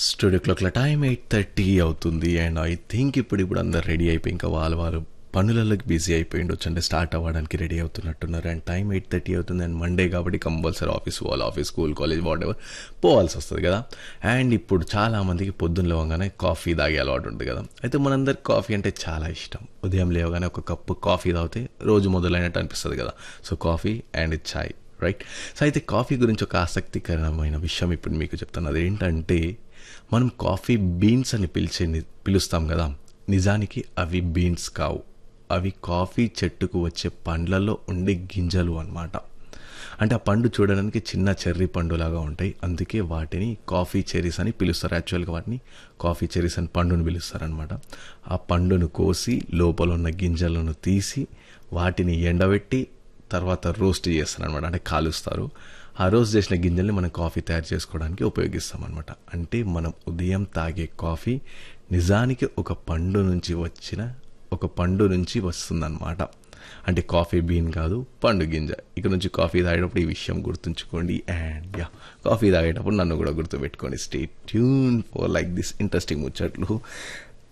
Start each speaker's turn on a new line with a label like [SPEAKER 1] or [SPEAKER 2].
[SPEAKER 1] studio క్లాక్ల time eight thirty అవుతుంది and I think ఇప్పుడు ఇప్పుడు అందరు రెడీ అయిపోయి ఇంకా వాళ్ళ వాళ్ళు పనులలోకి బిజీ అయిపోయి ఉండొచ్చు అంటే స్టార్ట్ అవ్వడానికి రెడీ అవుతున్నట్టున్నారు అండ్ టైం ఎయిట్ థర్టీ అవుతుంది అండ్ మండే కాబట్టి కంపల్సరీ ఆఫీస్ పోవాలి office school college whatever పోవాల్సి వస్తుంది కదా అండ్ ఇప్పుడు చాలా మందికి పొద్దున్న లేవగానే కాఫీ తాగే అలవాటు ఉంటుంది కదా అయితే మనందరికి కాఫీ అంటే చాలా ఇష్టం ఉదయం లేవగానే ఒక కప్పు కాఫీ తాగితే రోజు మొదలైనట్టు అనిపిస్తుంది కదా so coffee and chai right so అయితే కాఫీ గురించి ఒక ఆసక్తికరమైన విషయం ఇప్పుడు మీకు చెప్తాను అదేంటంటే మనం కాఫీ బీన్స్ అని పిలిచే పిలుస్తాం కదా నిజానికి అవి బీన్స్ కావు అవి కాఫీ చెట్టుకు వచ్చే పండ్లలో ఉండే గింజలు అన్నమాట అంటే ఆ పండు చూడడానికి చిన్న చెర్రీ పండులాగా ఉంటాయి అందుకే వాటిని కాఫీ చెరీస్ అని పిలుస్తారు యాక్చువల్గా వాటిని కాఫీ చెరీస్ అని పండును పిలుస్తారు అనమాట ఆ పండును కోసి లోపల ఉన్న గింజలను తీసి వాటిని ఎండబెట్టి తర్వాత రోస్ట్ చేస్తారు అనమాట అంటే కాలుస్తారు ఆ రోస్ట్ చేసిన గింజల్ని మనం కాఫీ తయారు చేసుకోవడానికి ఉపయోగిస్తాం అనమాట అంటే మనం ఉదయం తాగే కాఫీ నిజానికి ఒక పండు నుంచి వచ్చిన ఒక పండు నుంచి వస్తుందన్నమాట అంటే కాఫీ బీన్ కాదు పండు గింజ ఇక్కడ నుంచి కాఫీ తాగేటప్పుడు ఈ విషయం గుర్తుంచుకోండి అండ్ యా కాఫీ తాగేటప్పుడు నన్ను కూడా గుర్తుపెట్టుకోండి stay tune for like this interesting ముచ్చట్లు